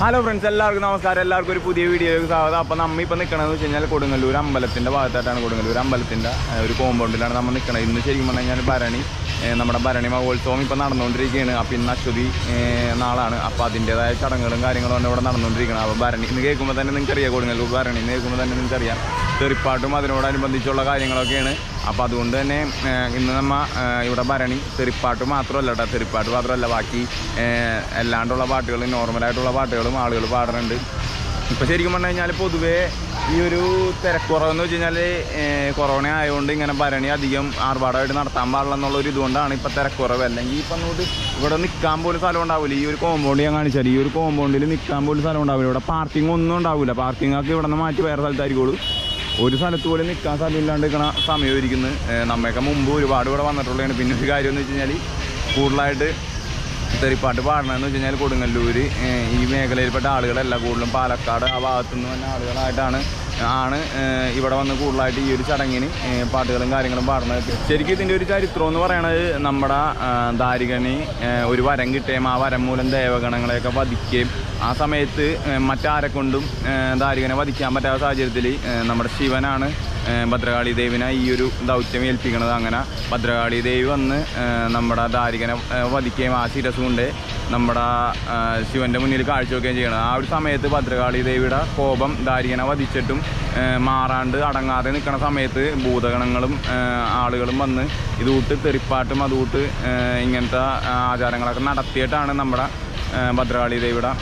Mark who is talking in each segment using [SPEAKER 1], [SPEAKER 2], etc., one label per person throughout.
[SPEAKER 1] hello friends എല്ലാവർക്കും നമസ്കാരം എല്ലാവർക്കും ഒരു പുതിയ വീഡിയോയിലേക്ക് സ്വാഗതം അപ്പോൾ നമ്മൾ ഇപ്പോൾ നിൽക്കണമെന്ന് വെച്ച് കഴിഞ്ഞാൽ കൊടുങ്ങല്ലൂർ അമ്പലത്തിൻ്റെ ഭാഗത്തായിട്ടാണ് കൊടുങ്ങല്ലൂർ അമ്പലത്തിൻ്റെ ഏഹ്, ഒരു കോമ്പൗണ്ടിലാണ് നമ്മൾ നിൽക്കുന്നത് ഇന്ന് ശരിക്കും പറഞ്ഞു കഴിഞ്ഞാൽ ഭരണി ഏഹ്, നമ്മുടെ ഭരണി മഹോത്സവം ഇപ്പോൾ നടന്നുകൊണ്ടിരിക്കുകയാണ് അപ്പോൾ ഇന്ന് അശ്വതി ഏഹ്, നാളാണ് അപ്പോൾ അതിൻ്റേതായ ചടങ്ങുകളും കാര്യങ്ങളും ആണ് ഇവിടെ നടന്നുകൊണ്ടിരിക്കുന്നത് അപ്പോൾ ഭരണി ഇന്ന് കേൾക്കുമ്പോൾ തന്നെ നിങ്ങൾക്കറിയാം കൊടുങ്ങല്ലൂർ ഭരണി എന്ന് കേൾക്കുമ്പോൾ തന്നെ നിങ്ങൾക്കറിയാം തെറിപ്പാട്ടും അതിനോടനുബന്ധിച്ചുള്ള കാര്യങ്ങളൊക്കെയാണ് അപ്പോൾ അതുകൊണ്ട് തന്നെ ഏഹ്, ഇന്ന് നമ്മ ഏഹ്, ഇവിടെ ഭരണി തെറിപ്പാട്ട് മാത്രമല്ല കേട്ടോ തെറിപ്പാട്ട് മാത്രമല്ല ബാക്കി ഏഹ്, അല്ലാണ്ടുള്ള പാട്ടുകൾ നോർമലായിട്ടുള്ള പാട്ടുകളും ആളുകൾ പാടുന്നുണ്ട് ഇപ്പോൾ ശരിക്കും പറഞ്ഞു കഴിഞ്ഞാൽ പൊതുവേ ഈ ഒരു തിരക്കുറവെന്ന് വെച്ച് കഴിഞ്ഞാൽ കൊറോണ ആയതുകൊണ്ട് ഇങ്ങനെ ഭരണി അധികം ആർഭാടമായിട്ട് നടത്താൻ പാടില്ല എന്നുള്ള ഒരു ഇതുകൊണ്ടാണ് ഇപ്പോൾ തിരക്കുറവ് അല്ലെങ്കിൽ ഇപ്പം അങ്ങോട്ട് ഇവിടെ നിൽക്കാൻ പോലും സ്ഥലം ഉണ്ടാവില്ല ഈ ഒരു കോമ്പൗണ്ട് ഞാൻ കാണിച്ചാൽ ഈ ഒരു കോമ്പൗണ്ടിൽ നിൽക്കാൻ പോലും സ്ഥലം ഉണ്ടാവില്ല ഇവിടെ പാർക്കിംഗ് ഒന്നും ഉണ്ടാവില്ല പാർക്കിംഗ് ഒക്കെ ഇവിടെ നിന്ന് മാറ്റി വേറെ സ്ഥലത്തായിരിക്കുള്ളൂ ഒരു സ്ഥലത്ത് പോലും നിൽക്കാൻ സ്ഥലമില്ലാണ്ട് നിൽക്കണ സമയം ഇരിക്കുന്നു നമ്മയൊക്കെ മുമ്പ് ഒരുപാട് ഇവിടെ വന്നിട്ടുള്ളതാണ് പിന്നെ ഒരു കാര്യം എന്ന് വെച്ച് കഴിഞ്ഞാൽ കൂടുതലായിട്ട് തെറിപ്പാട്ട് പാടണമെന്ന് വെച്ച് കഴിഞ്ഞാൽ കൊടുങ്ങല്ലൂർ ഈ മേഖലയിൽപ്പെട്ട ആളുകളല്ല കൂടുതലും പാലക്കാട് ആ ഭാഗത്തു നിന്ന് വന്ന ആളുകളായിട്ടാണ് ആണ് ഏഹ്, ഇവിടെ വന്ന് കൂടുതലായിട്ട് ഈ ഒരു ചടങ്ങിന് ഏഹ്, പാട്ടുകളും കാര്യങ്ങളും പാടുന്നത് ശരിക്കും ഇതിൻ്റെ ഒരു ചരിത്രം എന്ന് പറയുന്നത് നമ്മുടെ ആ, ദാരികന് ഏഹ്, ഒരു വരം കിട്ടുകയും ആ വരം മൂലം ദേവഗണങ്ങളെയൊക്കെ വധിക്കുകയും ആ സമയത്ത് ഏഹ്, മറ്റാരെ കൊണ്ടും ഏഹ്, ദാരികനെ വധിക്കാൻ പറ്റാത്ത സാഹചര്യത്തിൽ ഏഹ്, നമ്മുടെ ശിവനാണ് ഏഹ്, ഭദ്രകാളി ദേവിനെ ഈ ഒരു ദൗത്യം ഏൽപ്പിക്കുന്നത് അങ്ങനെ ഭദ്രകാളി ദേവി വന്ന് ഏഹ്, നമ്മുടെ ദാരികനെ ഏഹ്, വധിക്കുകയും ആ ശിരസ് കൊണ്ട് നമ്മുടെ ഏഹ്, ശിവന്റെ മുന്നിൽ കാഴ്ചവെക്കുകയും ചെയ്യണം ആ ഒരു സമയത്ത് ഭദ്രകാളി ദേവിയുടെ കോപം ദാരികനെ വധിച്ചിട്ടും ഏഹ്, മാറാണ്ട് അടങ്ങാതെ നിൽക്കുന്ന സമയത്ത് ഭൂതഗണങ്ങളും ഏഹ്, ആളുകളും വന്ന് ഇതുകൂട്ട് തെറിപ്പാട്ടും അതുകൂട്ട് ഏഹ്, ഇങ്ങനത്തെ ആചാരങ്ങളൊക്കെ നടത്തിയിട്ടാണ് നമ്മുടെ ഏഹ്, ഭദ്രകാളി ദേവിയുടെ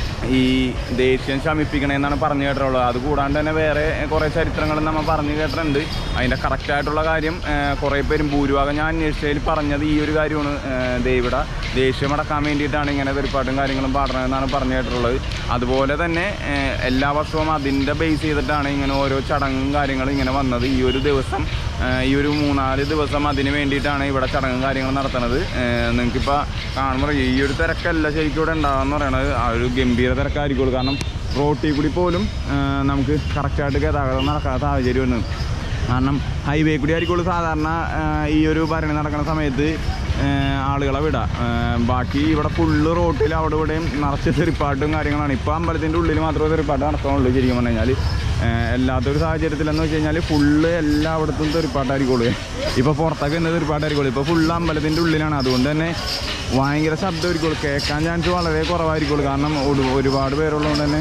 [SPEAKER 1] ഈ ദേഷ്യം ശമിപ്പിക്കണമെന്നാണ് പറഞ്ഞു കേട്ടിട്ടുള്ളത് അത് കൂടാണ്ട് തന്നെ വേറെ കുറേ ചരിത്രങ്ങളും നമ്മൾ പറഞ്ഞു കേട്ടിട്ടുണ്ട് അതിൻ്റെ കറക്റ്റായിട്ടുള്ള കാര്യം ഏഹ്, കുറേ പേരും ഭൂരിഭാഗം ഞാൻ അന്വേഷിച്ചതിൽ പറഞ്ഞത് ഈ ഒരു കാര്യമാണ് ഏഹ്, ദേവിയുടെ ദേഷ്യം അടക്കാൻ വേണ്ടിയിട്ടാണ് ഇങ്ങനെ തെറിപ്പാട്ടും കാര്യങ്ങളും പാടണമെന്നാണ് പറഞ്ഞു കേട്ടിട്ടുള്ളത് അതുപോലെ തന്നെ ഏഹ്, എല്ലാ വർഷവും അതിൻ്റെ ബേസ് ചെയ്തിട്ടാണ് ഇങ്ങനെ ഓരോ ചടങ്ങും കാര്യങ്ങളും ഇങ്ങനെ വന്നത് ഈ ഒരു ദിവസം ഏഹ്, ഈ ഒരു മൂന്നാല് ദിവസം അതിന് വേണ്ടിയിട്ടാണ് ഇവിടെ ചടങ്ങും കാര്യങ്ങളും നടത്തുന്നത് നിങ്ങൾക്കിപ്പോൾ കാണുമ്പോൾ ഈ ഒരു തിരക്കല്ല ശരിക്കും ഇവിടെ ഉണ്ടാകുമെന്ന് പറയണത് ആ ഒരു ഗംഭീര തിരക്കായിരിക്കുള്ളൂ കാരണം റോട്ടിൽ കൂടി പോലും ഏഹ്, നമുക്ക് കറക്റ്റായിട്ട് ഗതാഗതം നടക്കാത്ത സാഹചര്യം വരുന്നത് കാരണം ഹൈവേ കൂടി ആയിരിക്കുള്ളൂ സാധാരണ ഏഹ്, ഈ ഒരു ഭരണി നടക്കുന്ന സമയത്ത് ഏഹ്, ആളുകളെ വിടുക ഏഹ്, ബാക്കി ഇവിടെ ഫുള്ള് റോട്ടിൽ അവിടെ ഇവിടെയും നിറച്ച് തെറിപ്പാട്ടും കാര്യങ്ങളാണ് ഇപ്പോൾ അമ്പലത്തിൻ്റെ ഉള്ളിൽ മാത്രമേ തെറിപ്പാട്ട് നടക്കാനുള്ളൂ ശരിക്കും പറഞ്ഞു കഴിഞ്ഞാൽ എല്ലാത്തൊരു സാഹചര്യത്തിലെന്ന് വെച്ച് കഴിഞ്ഞാൽ ഫുള്ള് എല്ലായിടത്തും തെറിപ്പാട്ടായിരിക്കുള്ളൂ ഇപ്പോൾ പുറത്തൊക്കെ ഇന്ന് തെറിപ്പാട്ടായിരിക്കുള്ളൂ ഇപ്പോൾ ഫുള്ള് അമ്പലത്തിൻ്റെ ഉള്ളിലാണ് അതുകൊണ്ട് തന്നെ ഭയങ്കര ശബ്ദമായിരിക്കുള്ളൂ കേൾക്കാൻ ചാൻസ് വളരെ കുറവായിരിക്കുള്ളൂ കാരണം ഒരു- ഒരുപാട് പേരുള്ളതുകൊണ്ട് തന്നെ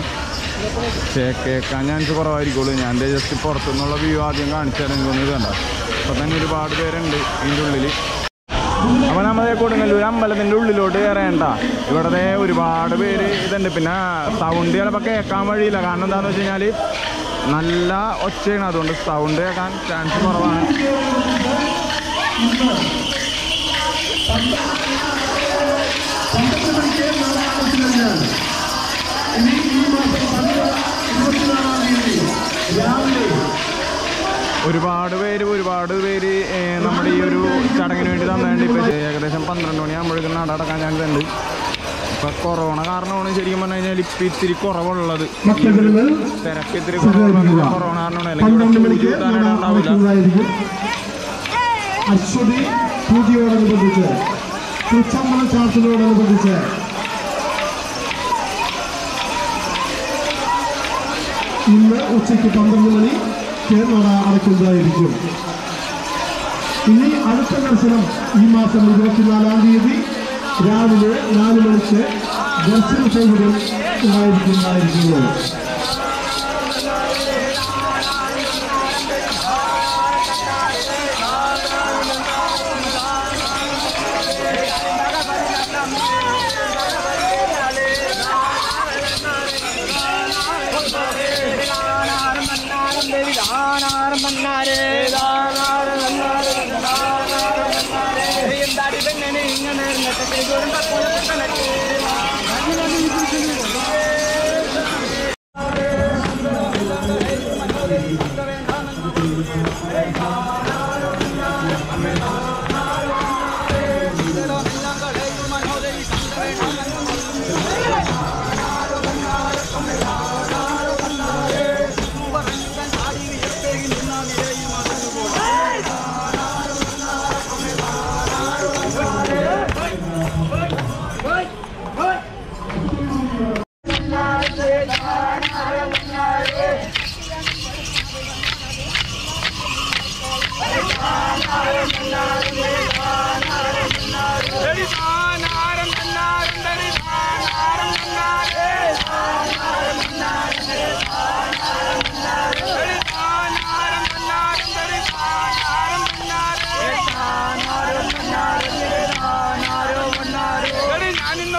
[SPEAKER 1] ചേ- കേൾക്കാൻ ചാൻസ് കുറവായിരിക്കുള്ളൂ ഞാൻ ദേ ജസ്റ്റ് പുറത്തുനിന്നുള്ള വ്യൂ ആദ്യം കാണിച്ചു തരാൻ തോന്നിയത് കണ്ട അപ്പോൾ തന്നെ ഒരുപാട് പേരുണ്ട് ഇതിൻ്റെ ഉള്ളിൽ അപ്പോൾ നമ്മൾ കൊടുങ്ങല്ലൂർ അമ്പലത്തിൻ്റെ ഉള്ളിലോട്ട് കയറേണ്ട ഇവിടെ ഒരുപാട് പേര് ഇതുണ്ട് പിന്നെ സൗണ്ട് ചിലപ്പോൾ കേൾക്കാൻ വഴിയില്ല കാരണം എന്താണെന്ന് വെച്ച് കഴിഞ്ഞാൽ നല്ല ഒച്ചയാണ് അതുകൊണ്ട് സൗണ്ട് കേൾക്കാൻ ചാൻസ് കുറവാണ് ഒരുപാട് പേര് ഒരുപാട് പേര് ഏഹ്, നമ്മുടെ ഈ ഒരു ചടങ്ങിന് വേണ്ടി തന്നുണ്ട് ഇപ്പം ഏകദേശം പന്ത്രണ്ട് മണിയാകുമ്പോഴേക്കും നട അടക്കാൻ ചാൻസ് ഉണ്ട് ഇപ്പം കൊറോണ കാരണമാണ് ശരിക്കും പറഞ്ഞു കഴിഞ്ഞാൽ ഇപ്പം ഇത്തിരി കുറവുള്ളത്
[SPEAKER 2] ഭക്തജനങ്ങൾ
[SPEAKER 1] തിരക്ക് ഇത്തിരി കുറവുള്ളത് കൊറോണ കാരണമാണ് അല്ലെങ്കിൽ ഇവിടെ
[SPEAKER 2] പന്ത്രണ്ട്
[SPEAKER 1] ക്യൂ
[SPEAKER 2] മണിക്ക്
[SPEAKER 1] കൂട്ടാനായിട്ട് ഉണ്ടാവില്ല
[SPEAKER 2] നടക്കുന്നതായിരിക്കും അശ്വതി പൂജയോടനുബന്ധിച്ച് തൃച്ചമ്പല ചാർത്തിനോടനുബന്ധിച്ച് ഇന്ന് ഉച്ചയ്ക്ക് പന്ത്രണ്ട് മണിക്ക് നട അടയ്ക്കുന്നതായിരിക്കും ഇനി അടുത്ത ദർശനം ഈ മാസം ഇരുപത്തിനാലാം തീയതി രാവിലെ നാല് മണിക്ക് ദർശന സൗകര്യം ഉണ്ടായിരിക്കുന്നതായിരിക്കുന്നു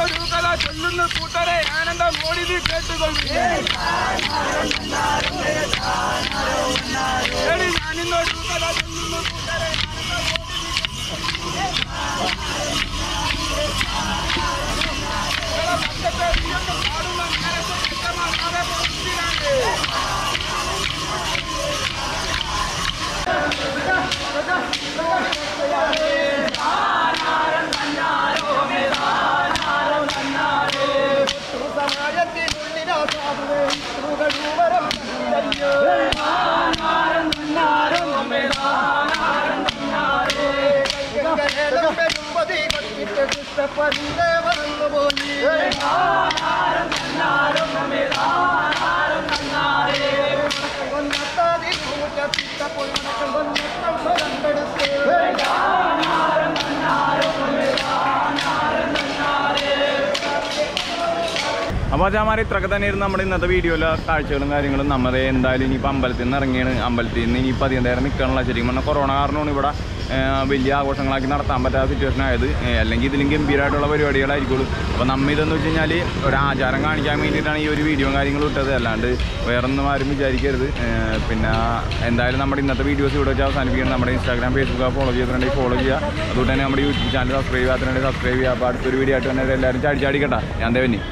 [SPEAKER 3] ഞാനിന്നൊരു കഥ ചൊല്ലുന്ന കൂട്ടരെ ആനന്ദ മോടി നീ കേട്ടുകൊള്ളു എടി ഞാനിന്നൊരു കഥ ചൊല്ലുന്ന കൂട്ടരെ
[SPEAKER 1] അപ്പോൾ അച്ഛാമാരെ ഇത്രയൊക്കെ തന്നെയായിരുന്നു നമ്മുടെ ഇന്നത്തെ വീഡിയോയിലെ കാഴ്ചകളും കാര്യങ്ങളും നമ്മുടെ എന്തായാലും ഇനിയിപ്പോൾ അമ്പലത്തിൽ നിന്ന് ഇറങ്ങിയാണ് അമ്പലത്തിൽ നിന്ന് ഇനിയിപ്പോൾ അധികം നേരം നിൽക്കാനുള്ള ശരിക്കും പറഞ്ഞാൽ കൊറോണ കാരണമാണ് ഇവിടെ ആ, വലിയ ആഘോഷങ്ങളാക്കി നടത്താൻ പറ്റാത്ത സിറ്റുവേഷൻ ആയത് ഏ, അല്ലെങ്കിൽ ഇതിലും ഗംഭീരമായിട്ടുള്ള പരിപാടികളായിരിക്കുള്ളൂ അപ്പോൾ നമ്മ ഇതെന്ന് വെച്ച് കഴിഞ്ഞാൽ ഒരു ആചാരം കാണിക്കാൻ വേണ്ടിയിട്ടാണ് ഈ ഒരു വീഡിയോയും കാര്യങ്ങളും ഇട്ടത് അല്ലാണ്ട് വേറെ ഒന്നും ആരും വിചാരിക്കരുത് ഏ, പിന്നെ എന്തായാലും നമ്മുടെ ഇന്നത്തെ വീഡിയോസ് ഇവിടെ വെച്ച് അവസാനിപ്പിക്കണം നമ്മുടെ ഇൻസ്റ്റാഗ്രാം ഫേസ്ബുക്ക് ഫോളോ ചെയ്തിട്ടുണ്ടെങ്കിൽ ഫോളോ ചെയ്യുക അതുകൊണ്ട് തന്നെ നമ്മുടെ യൂട്യൂബ് ചാനൽ സബ്സ്ക്രൈബ് ചെയ്യാത്തിട്ടുണ്ടെങ്കിൽ സബ്സ്ക്രൈബ് ചെയ്യുക അപ്പോൾ അടുത്തൊരു വീഡിയോ ആയിട്ട് തന്നെ എല്ലാവരും ചാടി ചാടിക്കട്ടെ ഞാൻ ദേവനി